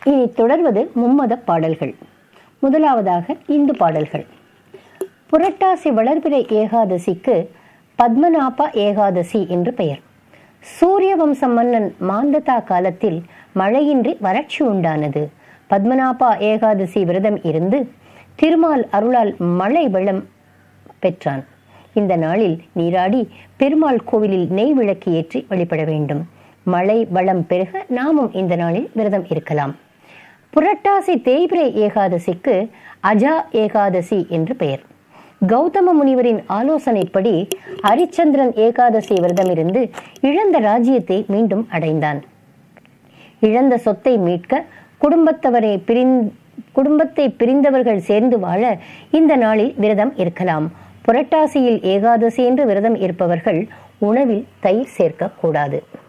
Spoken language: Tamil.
இனி தொடர்வது மும்மத பாடல்கள் முதலாவதாக இந்து பாடல்கள் புரட்டாசி வளர்பிறை ஏகாதசிக்கு பத்மநாப ஏகாதசி என்று பெயர் சூரிய வம்ச மன்னன் மாந்ததா காலத்தில் மழையின்றி வறட்சி உண்டானது பத்மநாபா ஏகாதசி விரதம் இருந்து திருமால் அருளால் மழை வெள்ளம் பெற்றான் இந்த நாளில் நீராடி பெருமாள் கோவிலில் நெய் விளக்கு ஏற்றி வழிபட வேண்டும் மழை வளம் பெருக நாமும் இந்த நாளில் விரதம் இருக்கலாம் புரட்டாசி தேய்பிரை ஏகாதசிக்கு அஜா ஏகாதசி என்று பெயர் கௌதம முனிவரின் ஆலோசனைப்படி ஹரிச்சந்திரன் ஏகாதசி விரதம் இருந்து இழந்த ராஜ்யத்தை மீண்டும் அடைந்தான் இழந்த சொத்தை மீட்க குடும்பத்தவரை பிரிந் குடும்பத்தை பிரிந்தவர்கள் சேர்ந்து வாழ இந்த நாளில் விரதம் இருக்கலாம் புரட்டாசியில் ஏகாதசி என்று விரதம் இருப்பவர்கள் உணவில் தயிர் சேர்க்க கூடாது